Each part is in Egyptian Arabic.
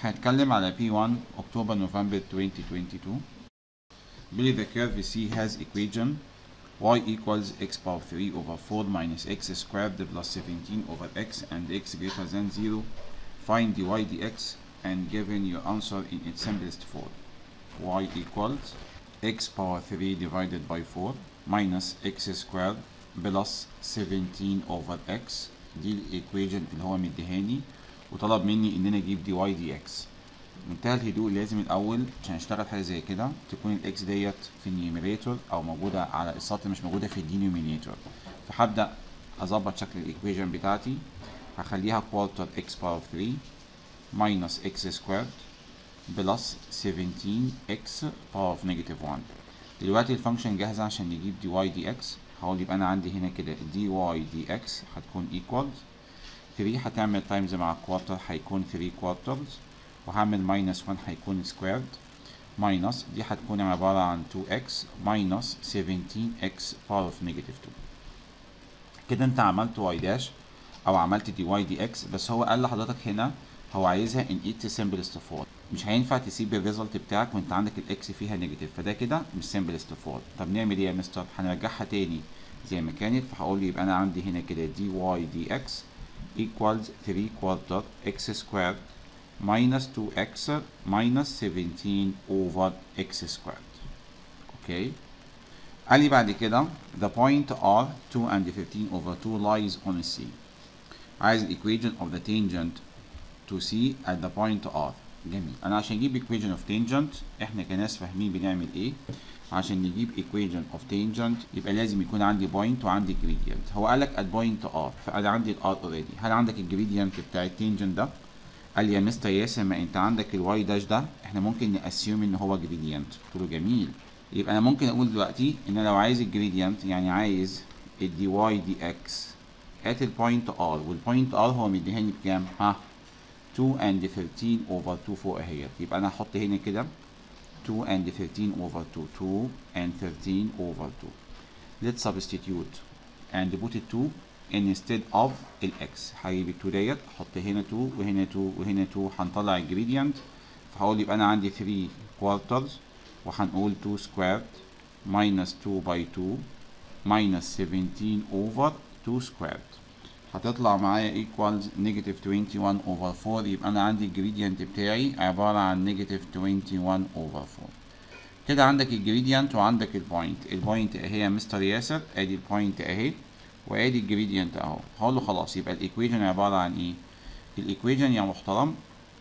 هنتكلم على P1 أكتوبر نوفمبر 2022 بيقول the curve C has equation y equals x power 3 over 4 minus x squared plus 17 over x and x greater than 0 find dy dx and given your answer in its simplest form y equals x power 3 divided by 4 minus x squared plus 17 over x دي الايكويجن اللي هو مديهاني وطلب مني ان انا اجيب دي واي دي اكس منتهى الهدوء لازم الاول عشان اشتغل حاجه زي كده تكون الاكس ديت في النيوميريتور او موجوده على السطر مش موجوده في الدينومينيتور فهبدا اظبط شكل الايكويجن بتاعتي هخليها كوارتر اكس باور 3 ماينس اكس سكويرد بلس 17 اكس باور اوف نيجاتيف 1 دلوقتي الفانكشن جاهزه عشان نجيب دي واي دي اكس هقول يبقى انا عندي هنا كده دي واي دي اكس هتكون ايكوالز 3 هتعمل تايمز مع الكوارتر هيكون 3 كوارترز وهعمل ماينس 1 هيكون سكويرد ماينس دي هتكون عبارة عن 2x ماينس 17x باور اوف نيجاتيف 2 كده انت عملت y داش او عملت دي y دي x بس هو قال لحضرتك هنا هو عايزها in its simplest form مش هينفع تسيب الريزلت بتاعك وانت عندك الاكس فيها نيجاتيف فده كده مش simplest form طب نعمل ايه يا مستر هنرجعها تاني زي ما كانت فهقول يبقى انا عندي هنا كده دي واي دي اكس equals 3 quarter x squared minus 2x minus 17 over x squared okay قال لي بعد كده the point r 2 and 15 over 2 lies on C عايز equation of the tangent to C at the point r جميل انا عشان اجيب equation of tangent احنا كناس فاهمين بنعمل ايه عشان نجيب equation of tangent يبقى لازم يكون عندي point وعندي gradient هو قال لك at point r فانا عندي ال r already هل عندك الجريدينت بتاع التانجنت ده قال لي يا مستر ياسر ما انت عندك الواي داش ده احنا ممكن ناسيوم ان هو جريدينت قلت له جميل يبقى انا ممكن اقول دلوقتي ان انا لو عايز الجريدينت يعني عايز الدي واي دي اكس at البوينت ار والبوينت ار هو مديهاني بكام ها 2 and 13 over 2 فوق اهيت يبقى انا هحط هنا كده 2 and 13 over 2 2 and 13 over 2 let's substitute and put it 2 instead of الاكس هجيب ال 2 ديت احط هنا 2 وهنا 2 وهنا 2 هنطلع الجريدينت فهقول يبقى انا عندي 3 كوارترز وهنقول 2 سكويرد minus 2 by 2 minus 17 over 2 سكويرد هتطلع معايا equals negative 21 over 4 يبقى انا عندي الجريدينت بتاعي عبارة عن negative 21 over 4 كده عندك الجريدينت وعندك البوينت البوينت اهي يا مستر ياسر ادي البوينت اهي وادي الجريدينت اهو هقول له خلاص يبقى الايكويجن عباره عن ايه الايكويجن يا محترم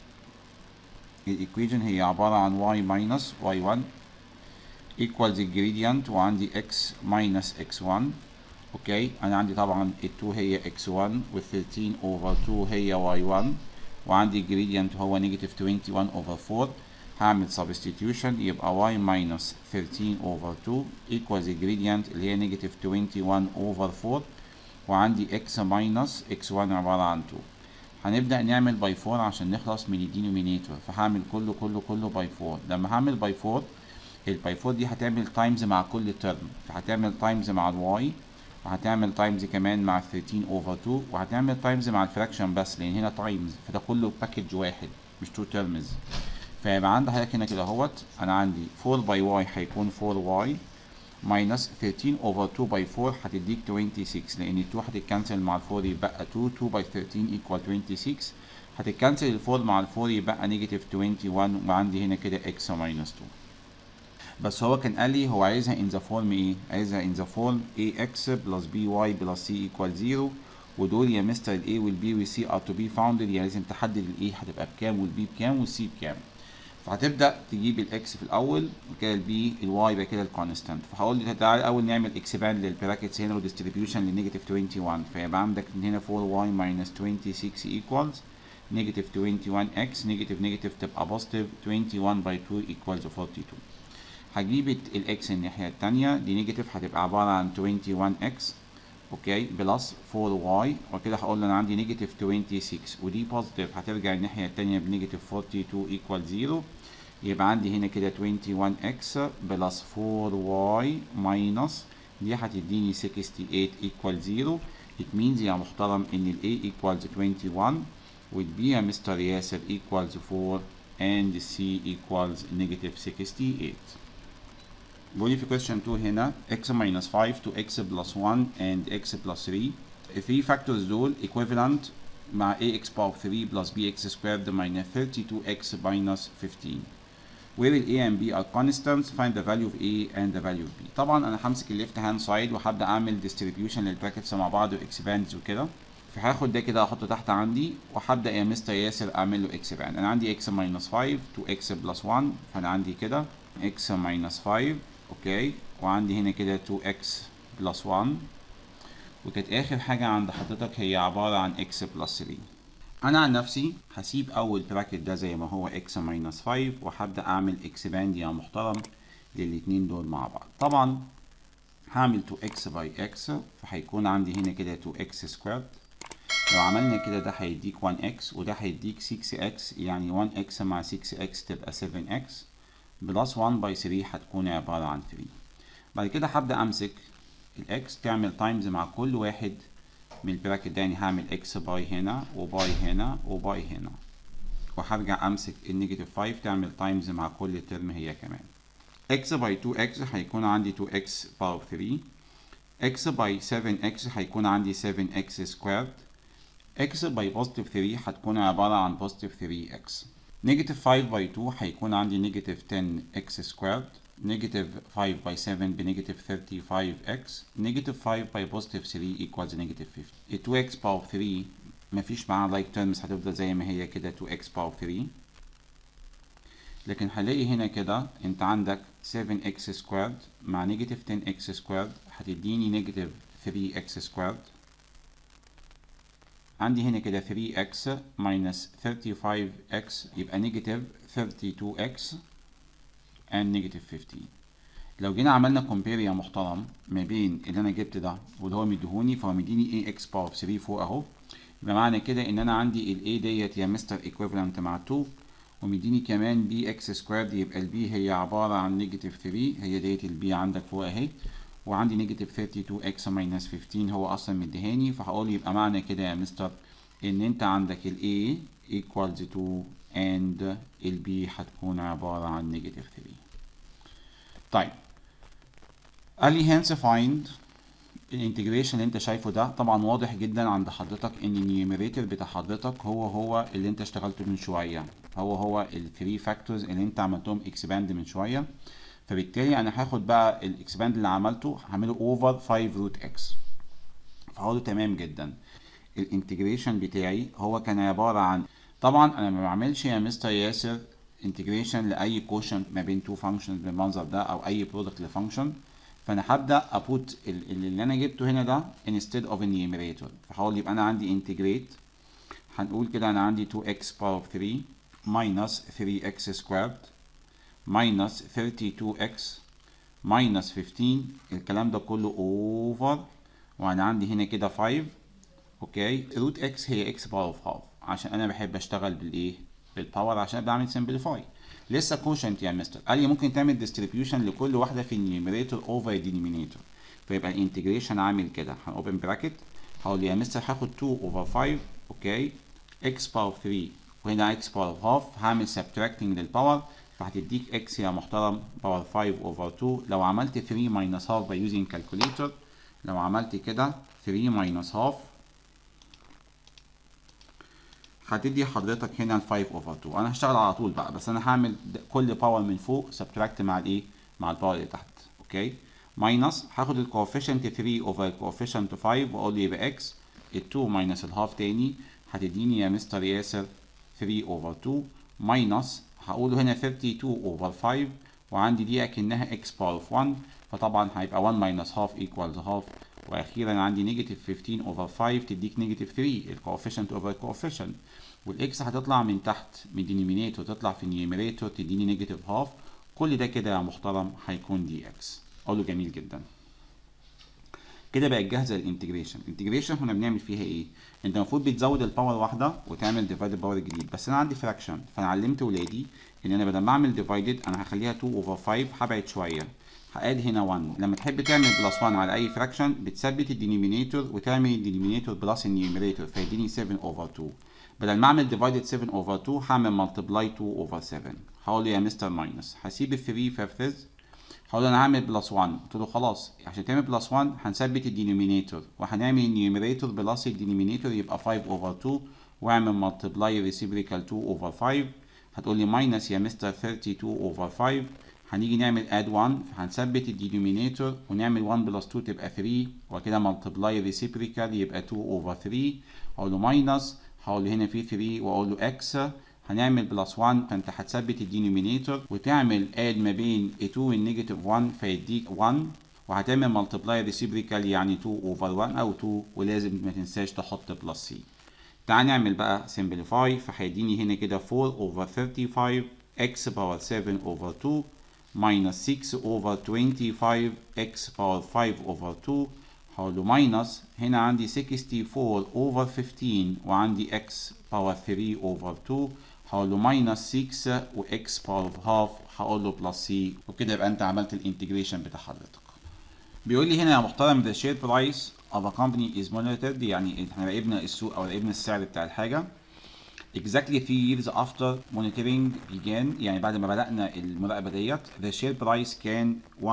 الايكويجن هي عباره عن y minus y1 equals الجريدينت وعندي x minus x1 اوكي انا عندي طبعا ال2 هي x1 وال13 over 2 هي y1 وعندي الجريدينت هو negative 21 over 4 هعمل substitution يبقى y minus 13 over 2 equals الجريدينت اللي هي negative 21 over 4 وعندي x minus x1 عبارة عن 2 هنبدأ نعمل باي 4 عشان نخلص من الدينومينيتور فهعمل كله كله كله باي 4 لما هعمل باي 4 الباي 4 دي هتعمل تايمز مع كل ترم فهتعمل تايمز مع الواي وهتعمل تايمز كمان مع 13 over 2 وهتعمل تايمز مع الفراكشن بس لان هنا تايمز فده كله باكج واحد مش 2 ترمز فيبقى عندي حضرتك هنا كده اهوت انا عندي 4 باي واي هيكون 4 واي ماينس 13 اوفر 2 باي 4 هتديك 26 لان ال 2 هتتكنسل مع ال 4 يبقى 2 2 باي 13 ايكوال 26 هتتكنسل ال 4 مع ال 4 يبقى نيجاتيف 21 وعندي هنا كده اكس ماينس 2 بس هو كان قال لي هو عايزها in the form ايه؟ عايزها in the form ax plus by plus c equal 0 ودول يا مستر ال a وال b وال c are to be founded يعني لازم تحدد ال a هتبقى بكام وال b بكام وال c بكام فهتبدا تجيب الاكس في الاول وبعد كده البي الواي بعد كده الكونستانت فهقول لك تعالى الاول نعمل اكسباند للبراكتس هنا وديستريبيوشن للنيجاتيف 21 فيبقى عندك من هنا 4 واي ماينس 26 ايكوالز نيجاتيف 21 اكس نيجاتيف نيجاتيف تبقى بوزيتيف 21 باي 2 ايكوالز 42 هجيب الاكس الناحيه الثانيه دي نيجاتيف هتبقى عباره عن 21 اكس اوكي بلس 4 واي وكده هقول له انا عندي نيجاتيف 26 ودي بوزيتيف هترجع الناحيه الثانيه بنيجاتيف 42 ايكوال 0 يبقى عندي هنا كده 21x بلس 4y ماينس دي هتديني 68 equal 0 it means يا محترم ان ال a equals 21 would be a Mr. Yasser equals 4 and C equals negative 68 بيقول لي في question 2 هنا x minus 5 to x plus 1 and x plus 3 ال 3 factors دول equivalent مع ax power 3 plus bx squared minus 32x minus 15 where ال a and b are constants find the value of a and the value of b طبعا انا همسك الليفت هاند سايد وهبدا اعمل distribution للبراكتس مع بعض واكسباندز وكده فهاخد ده كده احطه تحت عندي وهبدا يا مستر ياسر اعمل له اكسباند انا عندي x minus 5 to x plus 1 فانا عندي كده x minus 5 اوكي وعندي هنا كده 2x plus 1 وكانت اخر حاجة عند حضرتك هي عبارة عن x plus 3 انا عن نفسي هسيب اول براكت ده زي ما هو x minus 5 وهبدأ اعمل اكسباند يا محترم للاتنين دول مع بعض طبعا هعمل 2x by x فهيكون عندي هنا كده 2x squared لو عملنا كده ده هيديك 1x وده هيديك 6x يعني 1x مع 6x تبقى 7x بلس 1 باي 3 هتكون عبارة عن 3 بعد كده هبدأ أمسك الإكس تعمل تايمز مع كل واحد من البراكت ده يعني هعمل إكس باي هنا وباي هنا وباي هنا وهرجع أمسك النيجاتيف 5 تعمل تايمز مع كل ترم هي كمان إكس باي 2إكس هيكون عندي 2إكس باور 3 إكس باي 7إكس هيكون عندي 7إكس سكويرد إكس باي بوزيتيف 3 هتكون عبارة عن بوزيتيف 3إكس نيجاتيف 5 باي 2 هيكون عندي نيجاتيف 10 اكس سكويرد نيجاتيف 5 باي 7 بنيجاتيف 35 اكس نيجاتيف 5 باي بوزيتيف 3 ايكوالز نيجاتيف 50 ال 2 اكس باور 3 مفيش معاها لايك تيرمز هتفضل زي ما هي كده 2 اكس باور 3 لكن هلاقي هنا كده انت عندك 7 اكس سكويرد مع نيجاتيف 10 اكس سكويرد هتديني نيجاتيف 3 اكس سكويرد عندي هنا كده 3x minus 35x يبقى negative 32x and negative 15 لو جينا عملنا compare يا محترم ما بين اللي انا جبت ده واللي هو مديهوني فهو مديني ax power 3 فوق اهو يبقى معنى كده ان انا عندي ال a ديت يا مستر equivalent مع 2 ومديني كمان bx squared يبقى ال b هي عبارة عن negative 3 هي ديت ال b عندك فوق اهي وعندي نيجاتيف 32x minus 15 هو اصلا مديهاني فهقول يبقى معنى كده يا مستر ان انت عندك ال A equals 2 and ال B هتكون عبارة عن نيجاتيف 3 طيب قال لي hence find الانتجريشن اللي انت شايفه ده طبعا واضح جدا عند حضرتك ان النيوميريتور بتاع حضرتك هو هو اللي انت اشتغلته من شويه هو هو ال 3 فاكتورز اللي انت عملتهم اكسباند من شويه فبالتالي انا هاخد بقى الاكسباند اللي عملته هعمله اوفر 5 روت اكس فهقول له تمام جدا الانتجريشن بتاعي هو كان عباره عن طبعا انا ما بعملش يا مستر ياسر انتجريشن لاي كوشن ما بين تو فانكشنز بالمنظر ده او اي برودكت لفانكشن فانا هبدا ابوت اللي انا جبته هنا ده instead of enumerator فهقول يبقى انا عندي integrate هنقول كده انا عندي 2x power 3 minus 3x squared minus 32x minus 15 الكلام ده كله over وانا عندي هنا كده 5 اوكي روت x هي x باور اوف هاف عشان انا بحب اشتغل بالايه بالباور عشان بعمل سمبليفاي لسه كوشنت يا مستر قال لي ممكن تعمل ديستريبيوشن لكل واحده في النيوميريتور اوفر الدينومينيتور فيبقى الانتجريشن عامل كده هنوبن براكت هقول يا مستر هاخد 2 اوفر 5 اوكي x باور 3 وهنا x باور هاف هعمل سبتراكتنج للباور فهتديك x يا محترم باور 5 اوفر 2 لو عملت 3 ماينس هاف باي يوزنج كالكوليتر لو عملت كده 3 ماينس هاف هتدي حضرتك هنا ال 5 اوفر 2 انا هشتغل على طول بقى بس انا هعمل كل باور من فوق سبتراكت مع الايه مع الباور اللي تحت اوكي ماينس هاخد الكوفيشنت 3 اوفر الكوفيشنت 5 واقول له يبقى اكس ال 2 ماينس الهاف تاني هتديني يا مستر ياسر 3 اوفر 2 ماينس هقوله هنا 32 اوفر 5 وعندي دي اكنها اكس باور اوف 1 فطبعا هيبقى 1 ماينس هاف ايكوالز هاف واخيرا عندي نيجاتيف 15 اوفر 5 تديك نيجاتيف 3 الكوفيشنت اوفر الكوفيشنت والاكس هتطلع من تحت من دينومينيتور تطلع في النيوميريتور تديني نيجاتيف هاف كل ده كده يا محترم هيكون دي اكس اقول له جميل جدا كده بقت جاهزه للانتجريشن الانتجريشن احنا بنعمل فيها ايه انت المفروض بتزود الباور واحده وتعمل ديفايدد باور جديد بس انا عندي فراكشن فانا علمت ولادي ان انا بدل ما اعمل ديفايدد انا هخليها 2 اوفر 5 هبعد شويه هقال هنا 1 لما تحب تعمل بلس 1 على اي فراكشن بتثبت الدينومينيتور وتعمل الدينومينيتور بلس النيوميريتور فيديني 7 اوفر 2 بدل ما اعمل ديفايدد 7 اوفر 2 هعمل ملتبلاي 2 اوفر 7 هقول له يا مستر ماينس هسيب ال 3 فافرز هقول له انا هعمل بلس 1 قلت له خلاص عشان تعمل بلس 1 هنثبت الدينومينيتور وهنعمل النيوميريتور بلس الدينومينيتور يبقى 5 اوفر 2 واعمل ملتبلاي ريسيبريكال 2 اوفر 5 هتقول لي ماينس يا مستر 32 اوفر 5 هنيجي نعمل اد 1 فهنثبت الدينومينيتور ونعمل 1 بلس 2 تبقى 3 وكده ملتبلاي ريسيبريكال يبقى 2 اوفر 3 اقول له ماينس هقول له هنا في 3 واقول له اكس هنعمل بلس 1 فانت هتثبت الدينومينيتور وتعمل اد ما بين 2 والنيجاتيف 1 فيديك 1 وهتعمل ملتبلاي ريسيبريكال يعني 2 اوفر 1 او 2 ولازم ما تنساش تحط بلس سي تعال نعمل بقى سمبليفاي فهيديني هنا كده 4 اوفر 35 x باور 7 اوفر 2 minus 6 over 25 x power 5 over 2 هقول له minus هنا عندي 64 over 15 وعندي x power 3 over 2 هقول له minus 6 و x power half هقول له plus c وكده يبقى انت عملت الانتجريشن بتاع حضرتك بيقول لي هنا يا محترم the share price of a company is monitored يعني احنا راقبنا السوق او راقبنا السعر بتاع الحاجه exactly three years after monitoring began يعني بعد ما بدأنا المراقبة ديت the share price كان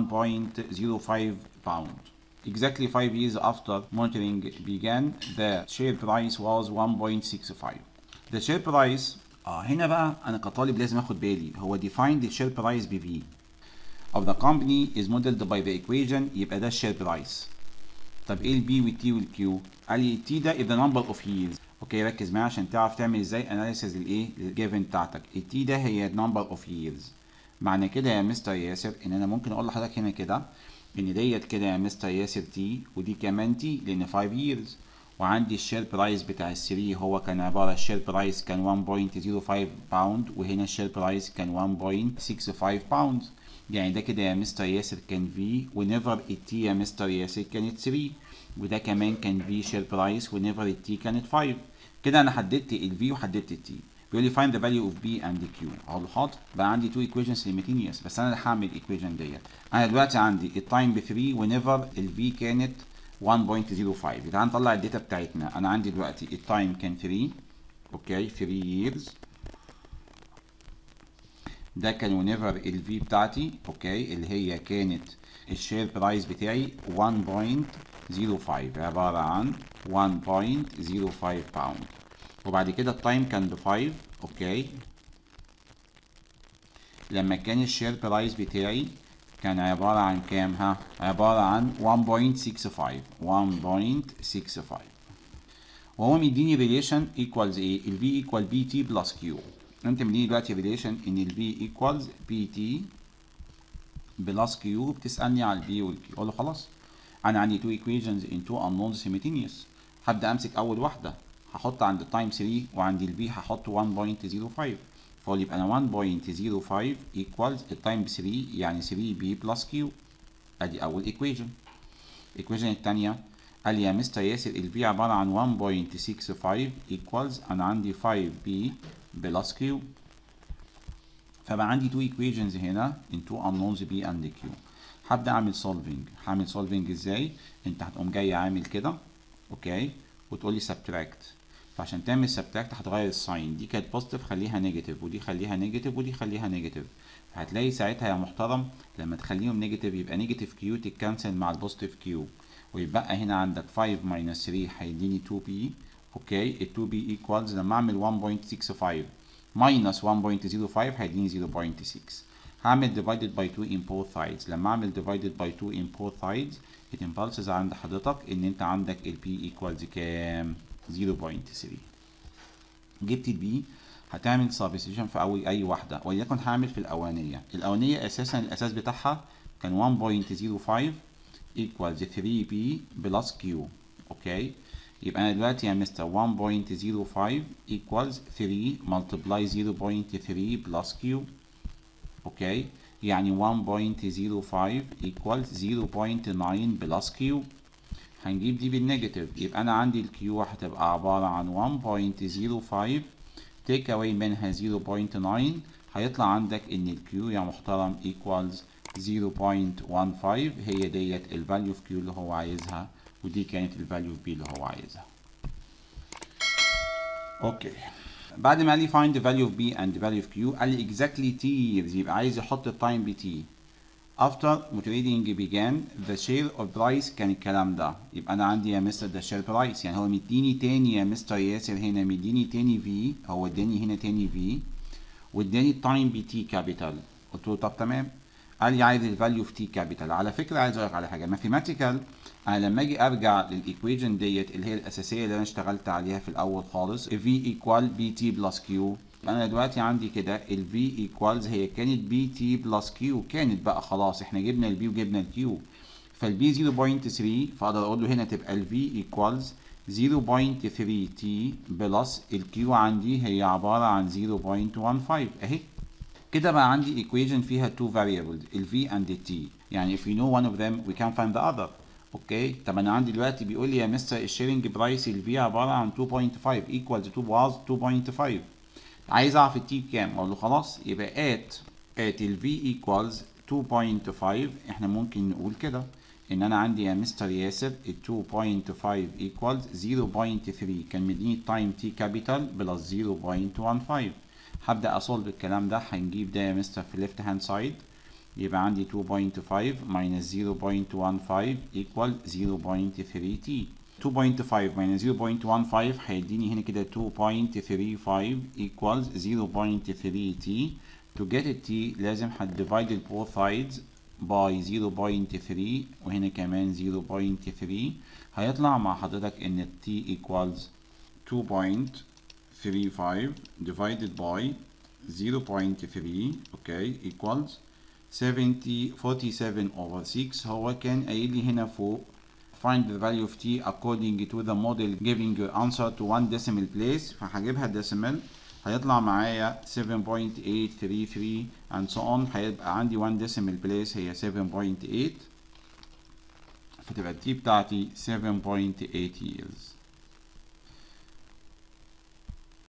1.05 pound exactly five years after monitoring began the share price was 1.65 the share price اه هنا بقى انا كطالب لازم اخد بالي هو defined the share price ب V of the company is modeled by the equation يبقى ده الشير برايس طب ايه البي والتي والكيو قال لي التي ده is the number of years اوكي ركز معايا عشان تعرف تعمل ازاي اناليسيز للايه للجيفن بتاعتك التي ده هي نمبر اوف ييرز معنى كده يا مستر ياسر ان انا ممكن اقول لحضرتك هنا كده ان ديت كده يا مستر ياسر تي ودي كمان تي لان 5 years وعندي الشير برايس بتاع السري هو كان عباره الشير برايس كان 1.05 باوند وهنا الشير برايس كان 1.65 باوند يعني ده كده يا مستر ياسر كان في ونيفر التي يا مستر ياسر كانت 3 وده كمان كان في شير برايس ونيفر التي كانت 5 كده انا حددت الفي وحددت التي بيقول لي find the value of b and q اقول له حاضر بقى عندي two equations simultaneous بس انا اللي هعمل الايكويشن ديت انا دلوقتي عندي التايم ب 3 ونيفر الفي كانت 1.05 تعال نطلع الداتا بتاعتنا انا عندي دلوقتي التايم كان 3 اوكي 3 years ده كان ونيفر الفي بتاعتي اوكي اللي هي كانت الشير برايس بتاعي 1.05 عبارة عن 1.05 باوند وبعد كده التايم كان ب 5 اوكي لما كان الشير برايس بتاعي كان عبارة عن كام ها عبارة عن 1.65 1.65 وهو مديني ريليشن ايكوالز ايه ال V ايكوال بي تي بلس كيو انت مديني دلوقتي ريليشن ان ال V ايكوالز بي تي بلس كيو بتسألني على البي والكيو اقول له خلاص انا عندي two equations in two unknowns simultaneous هبدا امسك اول واحده هحط عند التايم 3 وعند البي هحط 1.05 فاقول يبقى انا 1.05 equals التايم ب 3 يعني 3 بي بلس كيو ادي اول equation equation الثانيه قال لي يا مستر ياسر البي عباره عن 1.65 equals انا عندي 5 بي بلس كيو فبقى عندي two equations هنا in two unknowns b and q هبدا اعمل solving هعمل solving ازاي انت هتقوم جاي عامل كده اوكي وتقول لي subtract فعشان تعمل subtract هتغير الساين دي كانت بوزيتيف خليها نيجاتيف ودي خليها نيجاتيف ودي خليها نيجاتيف فهتلاقي ساعتها يا محترم لما تخليهم نيجاتيف يبقى نيجاتيف كيو تتكنسل مع البوزيتيف كيو ويبقى هنا عندك 5 minus 3 هيديني 2b اوكي ال 2b equals لما اعمل 1.65 minus 1.05 هيديني 0.6 هعمل divided by 2 in both sides لما اعمل divided by 2 in both sides it impulses عند حضرتك ان انت عندك ال p equals كام 0.3 جبت البي هتعمل substitution في اول اي واحده وليكن هعمل في الاولانيه الاولانيه اساسا الاساس بتاعها كان 1.05 equals 3b plus q اوكي يبقى انا دلوقتي يا مستر 1.05 equals 3 multiply 0.3 plus q اوكي يعني 1.05 equals 0.9 plus q هنجيب دي بالنيجاتيف يبقى انا عندي الكيو هتبقى عبارة عن 1.05 take away منها 0.9 هيطلع عندك ان الكيو يا محترم equals هي ديت الفاليو في كيو اللي هو عايزها ودي كانت الفاليو في بي اللي هو عايزها اوكي بعد ما قال لي find the value of b and the value of q قال لي exactly t years يبقى عايز يحط التايم ب t after trading began the share of price كان الكلام ده يبقى انا عندي يا مستر ده share price يعني هو مديني تاني يا مستر ياسر هنا مديني تاني v هو اداني هنا تاني v واداني التايم ب t كابيتال قلت له طب تمام قال لي عايز الفاليو في تي كابيتال على فكره عايز اقول لك على حاجه ماثيماتيكال انا لما اجي ارجع للايكويجن ديت اللي هي الاساسيه اللي انا اشتغلت عليها في الاول خالص v ايكوال بي تي بلس كيو انا دلوقتي عندي كده ال v ايكوالز هي كانت بي تي بلس كيو كانت بقى خلاص احنا جبنا ال b وجبنا ال q فالبي 0.3 فاقدر اقول له هنا تبقى ال v ايكوالز 0.3 t بلس الكيو عندي هي عباره عن 0.15 اهي كده بقى عندي equation فيها two variables ال v and ال t يعني if we know one of them we can find the other اوكي طب انا عندي دلوقتي بيقول لي يا مستر الشيرنج برايس ال v عباره عن 2.5 equals to was 2.5 عايز اعرف ال t بكام اقول له خلاص يبقى at at ال v equals 2.5 احنا ممكن نقول كده ان انا عندي يا مستر ياسر ال 2.5 equals 0.3 كان مديني التايم t كابيتال بلس 0.15 هبدأ أصولف الكلام ده هنجيب ده يا مستر في left hand side يبقى عندي 2.5 minus 0.15 equal 0.3t 2.5 minus 0.15 هيديني هنا كده 2.35 equals 0.3t to get t لازم هتديفايد both sides by 0.3 وهنا كمان 0.3 هيطلع مع حضرتك ان t equals 2. 35 divided by 0.3 okay equals 70 47 over 6 هو كان قايل لي هنا فوق find the value of t according to the model giving your answer to one decimal place فهجيبها decimal هيطلع معايا 7.833 and so on هيبقى عندي one decimal place هي 7.8 فتبقى التي بتاعتي 7.8 years